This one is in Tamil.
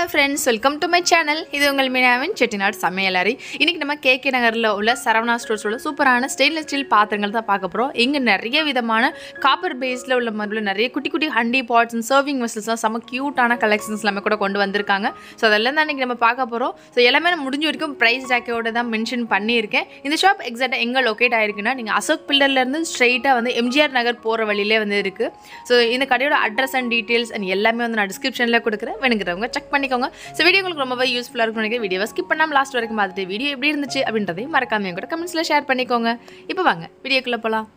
friends welcome to my channel இது உங்கள் மீனாவின் செட்டிநாடு சமையலறை இன்றைக்கி நம்ம கேகே நகரில் உள்ள சரவணா ஸ்டோர்ஸோட சூப்பரான ஸ்டெயின்லெஸ் ஸ்டீல் பாத்திரங்கள் தான் பார்க்க போகிறோம் இங்கே நிறைய விதமான காப்பர் பேஸில் உள்ள மாதிரி நிறைய குட்டி குட்டி ஹண்டி பாட்ஸ் அண்ட் சர்விங் வெசல்ஸ்லாம் செம்ம க்யூட்டான கலெக்ஷன்ஸ் எல்லாமே கூட கொண்டு வந்திருக்காங்க ஸோ அதெல்லாம் தான் இன்றைக்கி நம்ம பார்க்க போகிறோம் ஸோ எல்லாமே நான் முடிஞ்ச வரைக்கும் ப்ரைஸ் ஜாக்கோட தான் மென்ஷன் பண்ணியிருக்கேன் இந்த ஷாப் எக்ஸாக்டாக எங்கே லொக்கேட் ஆயிருக்குன்னா நீங்கள் அசோக் பில்லர்லேருந்து ஸ்ட்ரெயிட்டாக வந்து எம்ஜிஆர் நகர் போகிற வழியிலே வந்து இருக்குது ஸோ இந்த கடையோட அட்ரஸ் அண்ட் டீட்டெயில்ஸ் அண்ட் எல்லாமே வந்து நான் டிஸ்கிரிப்ஷனில் கொடுக்குறேன் வேணுங்கிறவங்க செக் பண்ணிக்கோங்க ஸோ வீடியோ உங்களுக்கு ரொம்பவே யூஸ்ஃபுல்லாக இருக்கும் நினைக்கிறேன் வீடியோவை ஸ்கிப் பண்ணாமல் லாஸ்ட் வரைக்கும் பார்த்துட்டு வீடியோ எப்படி இருந்துச்சு அப்படின்றதையும் மறக்காம என் கூட கமெண்ட்ஸில் ஷேர் பண்ணிக்கோங்க இப்போ வாங்க வீடியோக்குள்ளே போகலாம்